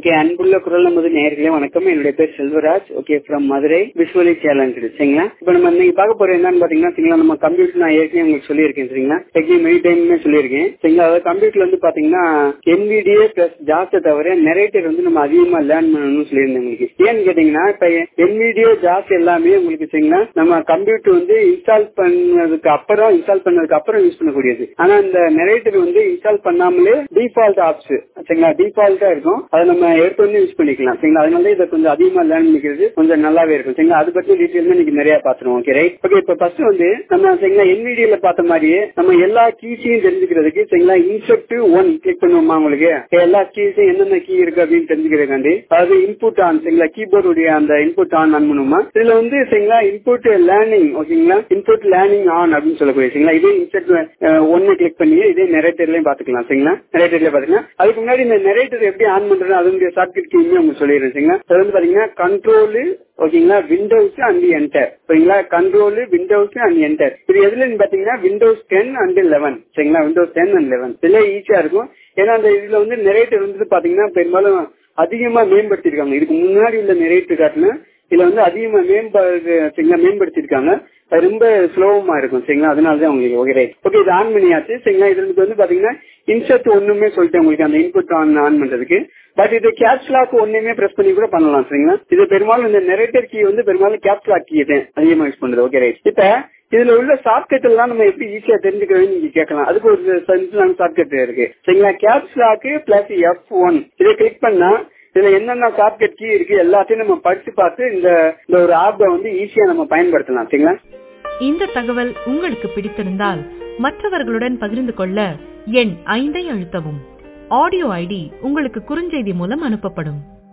okay அன்புள்ள குரல் நமது நேர்களே வணக்கம் என்னுடைய பேர் Selvaraj okay from Madurai visually challenge சரிங்களா இப்போ நம்ம இன்னைக்கு பார்க்க போறது என்னன்னு பாத்தீங்கன்னா சரிங்களா நம்ம கம்ப்யூட்டர் நான் ஏற்கனவே உங்களுக்கு சொல்லியிருக்கேன் சரிங்களா டெக்னிக் மெனி டைம்மே சொல்லியிருக்கேன் சரிங்களா அதாவது கம்ப்யூட்டர்ல வந்து பாத்தீங்கன்னா என்விடிஏ பிளஸ் ஜாஸை தவிர நெரேட்டர் வந்து நம்ம அதிகமா லேர்ன் பண்ணணும்னு சொல்லியிருந்தேன் உங்களுக்கு ஏன்னு கேட்டீங்கன்னா இப்ப என்விடியோ ஜாஸ் எல்லாமே உங்களுக்கு சரிங்களா நம்ம கம்ப்யூட்டர் வந்து இன்ஸ்டால் பண்ணதுக்கு அப்புறம் இன்ஸ்டால் பண்ணதுக்கு அப்புறம் யூஸ் பண்ணக்கூடியது ஆனா இந்த நெரேட்டர் வந்து இன்ஸ்டால் பண்ணாமலே டிஃபால்ட் ஆப்ஸ் சரிங்களா டிஃபால்ட்டா இருக்கும் அதை நம்ம எடுத்து வந்து யூஸ் பண்ணிக்கலாம் சரிங்களா அதனால இதை கொஞ்சம் அதிகமா லேர்ன் பண்ணிக்கிறது கொஞ்சம் நல்லாவே இருக்கும் சரிங்களா அது பத்தி டீட்டெயில் இன்னைக்கு நிறைய பாத்துருவோம் ஓகே ரைட் ஓகே இப்ப ஃபர்ஸ்ட் வந்து நம்ம சரிங்களா என்விடியில பார்த்த மாதிரியே நம்ம எல்லா கீஸையும் தெரிஞ்சுக்கிறதுக்கு சரிங்களா இன்செப்ட் ஒன் கிளிக் பண்ணுவோமா உங்களுக்கு எல்லா கீஸையும் என்னென்ன கீ இருக்கு அப்படின்னு தெரிஞ்சுக்கிறதுக்காண்டி அதாவது இன்புட் ஆன் சரிங்களா கீபோர்டுடைய அந்த இன்புட் ஆன் ஆன் பண்ணுவோமா இதுல வந்து சரிங்களா இன்புட் லேர்னிங் ஓகேங்களா இன்புட் லேர்னிங் ஆன் அப்படின்னு சொல்லக்கூடிய சரிங்களா இதே இன்செப்ட் ஒன்னு கிளிக் பண்ணி இதே நெரேட்டர்லயும் பாத்துக்கலாம் சரிங்களா நெரேட்டர்ல பாத்துக்கலாம் அதுக்கு முன்னாடி இந்த நெரேட்டர் எப்படி ஆன் பண்றது அதனுடைய ஷார்ட்கட் கீயுமே உங்களுக்கு சொல்லிடுறேன் சரிங்களா அது வந்து பாத்தீங்கன்னா கண்ட்ரோல் ஓகேங்களா விண்டோஸ் அண்ட் என்டர் சரிங்களா கண்ட்ரோல் விண்டோஸ் அண்ட் என்டர் இது எதுலன்னு பாத்தீங்கன்னா விண்டோஸ் டென் அண்ட் லெவன் சரிங்களா விண்டோஸ் டென் அண்ட் லெவன் இதுல ஈஸியா இருக்கும் ஏன்னா அந்த இதுல வந்து நெரேட்டர் வந்து பாத்தீங்கன்னா பெரும்பாலும் அதிகமா மேம்படுத்திருக்காங்க இதுக்கு முன்னாடி உள்ள நெரேட்டர் காட்டுல இதுல வந்து அதிகமா மேம்பாடு சரிங்களா மேம்படுத்திருக்காங்க அது ரொம்ப ஸ்லோவமா இருக்கும் சரிங்களா அதனால தான் உங்களுக்கு ஓகே ரைட் ஓகே இது ஆன் பண்ணியாச்சு சரிங்களா இதுல வந்து பாத்தீங்கன்னா இன்சர்ட் ஒண்ணுமே சொல்லிட்டேன் உங்களுக்கு அந்த இன்புட் ஆன் ஆன் பண்றதுக்கு பட் இது கேப்ஸ் லாக் ஒண்ணுமே பிரஸ் பண்ணி கூட பண்ணலாம் சரிங்களா இது பெரும்பாலும் இந்த நெரேட்டர் கீ வந்து பெரும்பாலும் கேப்ஸ் லாக் கீ அதிகமா யூஸ் பண்றது ஓகே ரைட் இப்ப இதுல உள்ள ஷார்ட்கட் எல்லாம் நம்ம எப்படி ஈஸியா தெரிஞ்சுக்கிறோம் நீங்க கேட்கலாம் அதுக்கு ஒரு சிம்பிளான ஷார்ட்கட் இருக்கு சரிங்களா caps lock plus F one இதை கிளிக் பண்ணா இதுல என்னென்ன ஷார்ட்கட் கீ இருக்கு எல்லாத்தையும் நம்ம படிச்சு பார்த்து இந்த இந்த ஒரு ஆப்பை வந்து ஈஸியா நம்ம பயன்படுத்தலாம் சரிங்களா இந்த தகவல் உங்களுக்கு பிடித்திருந்தால் மற்றவர்களுடன் பகிர்ந்து கொள்ள எண் ஐந்தை அழுத்தவும் ஆடியோ ஐடி உங்களுக்கு குறுஞ்செய்தி மூலம் அனுப்பப்படும்